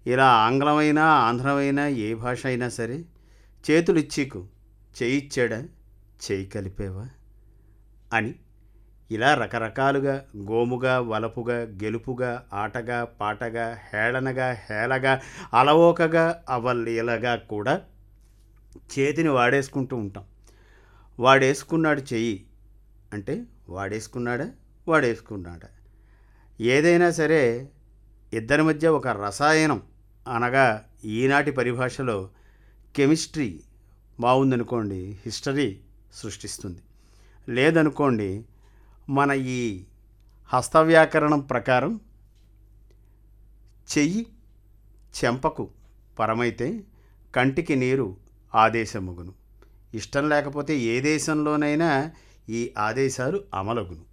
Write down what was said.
ఇలా ఆంగ్లమైనా ఆంధ్రమైనా ఏ భాష అయినా సరే చేతులు ఇచ్చికు చేయిచ్చాడా చేయి కలిపేవా అని ఇలా రకరకాలుగా గోముగా వలపుగా గెలుపుగా ఆటగా పాటగా హేళనగా హేళగా అలవోకగా అవలీలగా కూడా చేతిని వాడేసుకుంటూ ఉంటాం వాడేసుకున్నాడు చెయ్యి అంటే వాడేసుకున్నాడా వాడేసుకున్నాడా ఏదైనా సరే ఇద్దరి మధ్య ఒక రసాయనం అనగా ఈనాటి పరిభాషలో కెమిస్ట్రీ బాగుందనుకోండి హిస్టరీ సృష్టిస్తుంది లేదనుకోండి మన ఈ హస్తవ్యాకరణం ప్రకారం చెయ్యి చెంపకు పరమైతే కంటికి నీరు ఆదేశముగును ఇష్టం లేకపోతే ఏ దేశంలోనైనా ఈ ఆదేశాలు అమలగును